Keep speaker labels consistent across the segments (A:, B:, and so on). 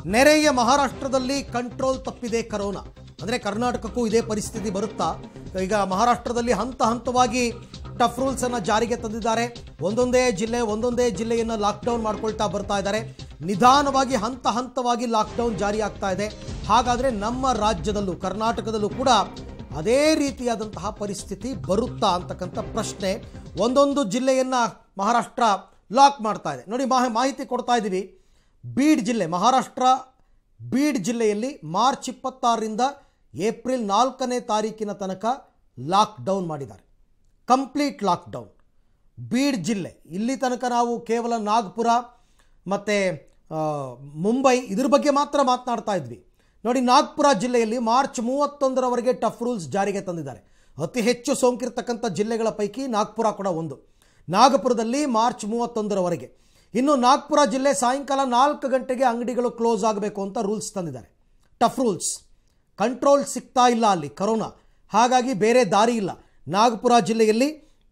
A: ನೆರೆಯ ಮಹಾರಾಷ್ಟ್ರದಲ್ಲಿ ಕಂಟ್ರೋಲ್ ತಪ್ಪಿದೆ ಕರೋನಾ ಅಂದರೆ ಕರ್ನಾಟಕಕ್ಕೂ ಇದೇ ಪರಿಸ್ಥಿತಿ ಬರುತ್ತಾ ಈಗ ಮಹಾರಾಷ್ಟ್ರದಲ್ಲಿ ಹಂತ ಹಂತವಾಗಿ ಟಫ್ ರೂಲ್ಸ್ ಅನ್ನ ಜಾರಿಗೆ ತಂದಿದ್ದಾರೆ ಒಂದೊಂದೇ ಜಿಲ್ಲೆ ಒಂದೊಂದೇ ಜಿಲ್ಲೆಯನ್ನು ಲಾಕ್ಡೌನ್ ಮಾಡ್ಕೊಳ್ತಾ ಬರ್ತಾ ಇದ್ದಾರೆ ನಿಧಾನವಾಗಿ ಹಂತ ಹಂತವಾಗಿ ಲಾಕ್ಡೌನ್ ಜಾರಿ ಆಗ್ತಾ ಇದೆ ಹಾಗಾದರೆ ನಮ್ಮ ರಾಜ್ಯದಲ್ಲೂ ಕರ್ನಾಟಕದಲ್ಲೂ ಕೂಡ ಅದೇ ರೀತಿಯಾದಂತಹ ಪರಿಸ್ಥಿತಿ ಬರುತ್ತಾ ಅಂತಕ್ಕಂಥ ಪ್ರಶ್ನೆ ಒಂದೊಂದು ಜಿಲ್ಲೆಯನ್ನು ಮಹಾರಾಷ್ಟ್ರ ಲಾಕ್ ಮಾಡ್ತಾ ಇದೆ ನೋಡಿ ಮಾಹ ಮಾಹಿತಿ ಕೊಡ್ತಾ ಇದ್ದೀವಿ ಬೀಡ್ ಜಿಲ್ಲೆ ಮಹಾರಾಷ್ಟ್ರ ಬೀಡ್ ಜಿಲ್ಲೆಯಲ್ಲಿ ಮಾರ್ಚ್ ಇಪ್ಪತ್ತಾರರಿಂದ ಏಪ್ರಿಲ್ ನಾಲ್ಕನೇ ತಾರೀಕಿನ ತನಕ ಲಾಕ್ಡೌನ್ ಮಾಡಿದ್ದಾರೆ ಕಂಪ್ಲೀಟ್ ಲಾಕ್ಡೌನ್ ಬೀಡ್ ಜಿಲ್ಲೆ ಇಲ್ಲಿ ತನಕ ನಾವು ಕೇವಲ ನಾಗ್ಪುರ ಮತ್ತು ಮುಂಬೈ ಇದ್ರ ಬಗ್ಗೆ ಮಾತ್ರ ಮಾತನಾಡ್ತಾ ಇದ್ವಿ ನೋಡಿ ನಾಗ್ಪುರ ಜಿಲ್ಲೆಯಲ್ಲಿ ಮಾರ್ಚ್ ಮೂವತ್ತೊಂದರವರೆಗೆ ಟಫ್ ರೂಲ್ಸ್ ಜಾರಿಗೆ ತಂದಿದ್ದಾರೆ ಅತಿ ಹೆಚ್ಚು ಸೋಂಕಿರ್ತಕ್ಕಂಥ ಜಿಲ್ಲೆಗಳ ಪೈಕಿ ನಾಗ್ಪುರ ಕೂಡ ಒಂದು ನಾಗಪುರದಲ್ಲಿ ಮಾರ್ಚ್ ಮೂವತ್ತೊಂದರವರೆಗೆ ಇನ್ನು ನಾಗ್ಪುರ ಜಿಲ್ಲೆ ಸಾಯಂಕಾಲ ನಾಲ್ಕು ಗಂಟೆಗೆ ಅಂಗಡಿಗಳು ಕ್ಲೋಸ್ ಆಗಬೇಕು ಅಂತ ರೂಲ್ಸ್ ತಂದಿದ್ದಾರೆ ಟಫ್ ರೂಲ್ಸ್ ಕಂಟ್ರೋಲ್ ಸಿಗ್ತಾ ಇಲ್ಲ ಅಲ್ಲಿ ಕರೋನಾ ಹಾಗಾಗಿ ಬೇರೆ ದಾರಿ ಇಲ್ಲ ನಾಗಪುರ ಜಿಲ್ಲೆಯಲ್ಲಿ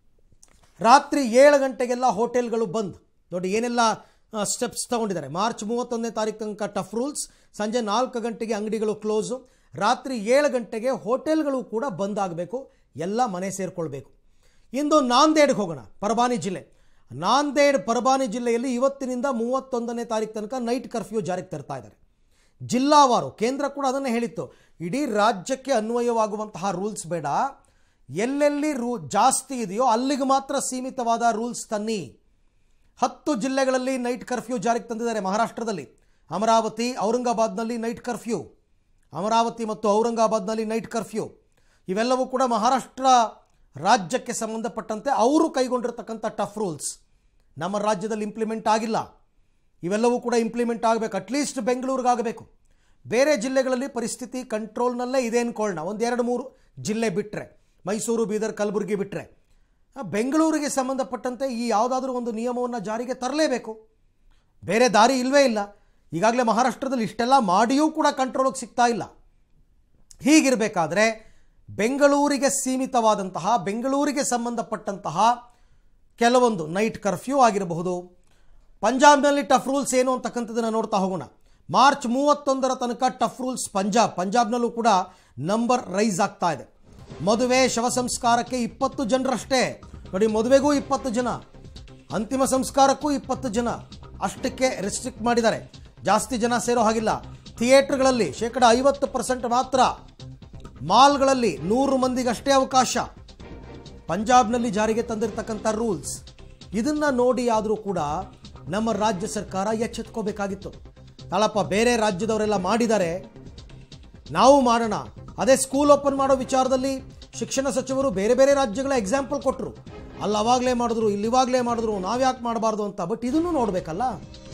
A: ರಾತ್ರಿ ಏಳು ಗಂಟೆಗೆಲ್ಲ ಹೋಟೆಲ್ಗಳು ಬಂದ್ ನೋಡಿ ಏನೆಲ್ಲ ಸ್ಟೆಪ್ಸ್ ತಗೊಂಡಿದ್ದಾರೆ ಮಾರ್ಚ್ ಮೂವತ್ತೊಂದನೇ ತಾರೀಕು ತನಕ ಟಫ್ ರೂಲ್ಸ್ ಸಂಜೆ ನಾಲ್ಕು ಗಂಟೆಗೆ ಅಂಗಡಿಗಳು ಕ್ಲೋಸು ರಾತ್ರಿ ಏಳು ಗಂಟೆಗೆ ಹೋಟೆಲ್ಗಳು ಕೂಡ ಬಂದ್ ಆಗಬೇಕು ಎಲ್ಲ ಮನೆ ಸೇರಿಕೊಳ್ಬೇಕು ಇಂದು ನಾಂದೇಡ್ಗೆ ಹೋಗೋಣ ಪರಬಾನಿ ಜಿಲ್ಲೆ ನಾಂದೇಡ್ ಪರಬಾನಿ ಜಿಲ್ಲೆಯಲ್ಲಿ ಇವತ್ತಿನಿಂದ ಮೂವತ್ತೊಂದನೇ ತಾರೀಕು ತನಕ ನೈಟ್ ಕರ್ಫ್ಯೂ ಜಾರಿಗೆ ತರ್ತಾ ಇದ್ದಾರೆ ಜಿಲ್ಲಾವಾರು ಕೇಂದ್ರ ಕೂಡ ಅದನ್ನೇ ಹೇಳಿತ್ತು ಇಡೀ ರಾಜ್ಯಕ್ಕೆ ಅನ್ವಯವಾಗುವಂತಹ ರೂಲ್ಸ್ ಬೇಡ ಎಲ್ಲೆಲ್ಲಿ ರೂ ಜಾಸ್ತಿ ಇದೆಯೋ ಅಲ್ಲಿಗೆ ಮಾತ್ರ ಸೀಮಿತವಾದ ರೂಲ್ಸ್ ತನ್ನಿ ಹತ್ತು ಜಿಲ್ಲೆಗಳಲ್ಲಿ ನೈಟ್ ಕರ್ಫ್ಯೂ ಜಾರಿಗೆ ತಂದಿದ್ದಾರೆ ಮಹಾರಾಷ್ಟ್ರದಲ್ಲಿ ಅಮರಾವತಿ ಔರಂಗಾಬಾದ್ನಲ್ಲಿ ನೈಟ್ ಕರ್ಫ್ಯೂ ಅಮರಾವತಿ ಮತ್ತು ಔರಂಗಾಬಾದ್ನಲ್ಲಿ ನೈಟ್ ಕರ್ಫ್ಯೂ ಇವೆಲ್ಲವೂ ಕೂಡ ಮಹಾರಾಷ್ಟ್ರ ರಾಜ್ಯಕ್ಕೆ ಸಂಬಂಧಪಟ್ಟಂತೆ ಅವರು ಕೈಗೊಂಡಿರ್ತಕ್ಕಂಥ ಟಫ್ ರೂಲ್ಸ್ ನಮ್ಮ ರಾಜ್ಯದಲ್ಲಿ ಇಂಪ್ಲಿಮೆಂಟ್ ಆಗಿಲ್ಲ ಇವೆಲ್ಲವೂ ಕೂಡ ಇಂಪ್ಲಿಮೆಂಟ್ ಆಗಬೇಕು ಅಟ್ಲೀಸ್ಟ್ ಬೆಂಗಳೂರಿಗಾಗಬೇಕು ಬೇರೆ ಜಿಲ್ಲೆಗಳಲ್ಲಿ ಪರಿಸ್ಥಿತಿ ಕಂಟ್ರೋಲ್ನಲ್ಲೇ ಇದೆ ಅಂದ್ಕೊಳ್ಳೋಣ ಒಂದು ಎರಡು ಮೂರು ಜಿಲ್ಲೆ ಬಿಟ್ಟರೆ ಮೈಸೂರು ಬೀದರ್ ಕಲಬುರಗಿ ಬಿಟ್ಟರೆ ಬೆಂಗಳೂರಿಗೆ ಸಂಬಂಧಪಟ್ಟಂತೆ ಈ ಯಾವುದಾದ್ರೂ ಒಂದು ನಿಯಮವನ್ನು ಜಾರಿಗೆ ತರಲೇಬೇಕು ಬೇರೆ ದಾರಿ ಇಲ್ಲವೇ ಇಲ್ಲ ಈಗಾಗಲೇ ಮಹಾರಾಷ್ಟ್ರದಲ್ಲಿ ಇಷ್ಟೆಲ್ಲ ಮಾಡಿಯೂ ಕೂಡ ಕಂಟ್ರೋಲಿಗೆ ಸಿಗ್ತಾ ಇಲ್ಲ ಹೀಗಿರಬೇಕಾದ್ರೆ ಬೆಂಗಳೂರಿಗೆ ಸೀಮಿತವಾದಂತಹ ಬೆಂಗಳೂರಿಗೆ ಸಂಬಂಧಪಟ್ಟಂತಹ ಕೆಲವೊಂದು ನೈಟ್ ಕರ್ಫ್ಯೂ ಆಗಿರಬಹುದು ಪಂಜಾಬ್ನಲ್ಲಿ ಟಫ್ ರೂಲ್ಸ್ ಏನು ಅಂತಕ್ಕಂಥದ್ದನ್ನು ನೋಡ್ತಾ ಹೋಗೋಣ ಮಾರ್ಚ್ ಮೂವತ್ತೊಂದರ ತನಕ ಟಫ್ ರೂಲ್ಸ್ ಪಂಜಾಬ್ ಪಂಜಾಬ್ನಲ್ಲೂ ಕೂಡ ನಂಬರ್ ರೈಸ್ ಆಗ್ತಾ ಇದೆ ಮದುವೆ ಶವ ಸಂಸ್ಕಾರಕ್ಕೆ ಇಪ್ಪತ್ತು ಜನರಷ್ಟೇ ನೋಡಿ ಮದುವೆಗೂ ಇಪ್ಪತ್ತು ಜನ ಅಂತಿಮ ಸಂಸ್ಕಾರಕ್ಕೂ ಇಪ್ಪತ್ತು ಜನ ಅಷ್ಟಕ್ಕೆ ರೆಸ್ಟ್ರಿಕ್ಟ್ ಮಾಡಿದ್ದಾರೆ ಜಾಸ್ತಿ ಜನ ಸೇರೋ ಹಾಗಿಲ್ಲ ಥಿಯೇಟರ್ಗಳಲ್ಲಿ ಶೇಕಡ ಐವತ್ತು ಪರ್ಸೆಂಟ್ ಮಾತ್ರ ಮಾಲ್ಗಳಲ್ಲಿ ನೂರು ಮಂದಿಗಷ್ಟೇ ಅವಕಾಶ ಪಂಜಾಬ್ನಲ್ಲಿ ಜಾರಿಗೆ ತಂದಿರತಕ್ಕಂಥ ರೂಲ್ಸ್ ಇದನ್ನ ನೋಡಿ ಆದರೂ ಕೂಡ ನಮ್ಮ ರಾಜ್ಯ ಸರ್ಕಾರ ಎಚ್ಚೆತ್ಕೋಬೇಕಾಗಿತ್ತು ತಳಪ್ಪ ಬೇರೆ ರಾಜ್ಯದವರೆಲ್ಲ ಮಾಡಿದ್ದಾರೆ ನಾವು ಮಾಡೋಣ ಅದೇ ಸ್ಕೂಲ್ ಓಪನ್ ಮಾಡೋ ವಿಚಾರದಲ್ಲಿ ಶಿಕ್ಷಣ ಸಚಿವರು ಬೇರೆ ಬೇರೆ ರಾಜ್ಯಗಳ ಎಕ್ಸಾಂಪಲ್ ಕೊಟ್ಟರು ಅಲ್ಲಿ ಅವಾಗಲೇ ಮಾಡಿದ್ರು ಇಲ್ಲಿ ಇವಾಗಲೇ ಮಾಡಿದ್ರು ನಾವ್ಯಾಕೆ ಮಾಡಬಾರ್ದು ಅಂತ ಬಟ್ ಇದನ್ನು ನೋಡಬೇಕಲ್ಲ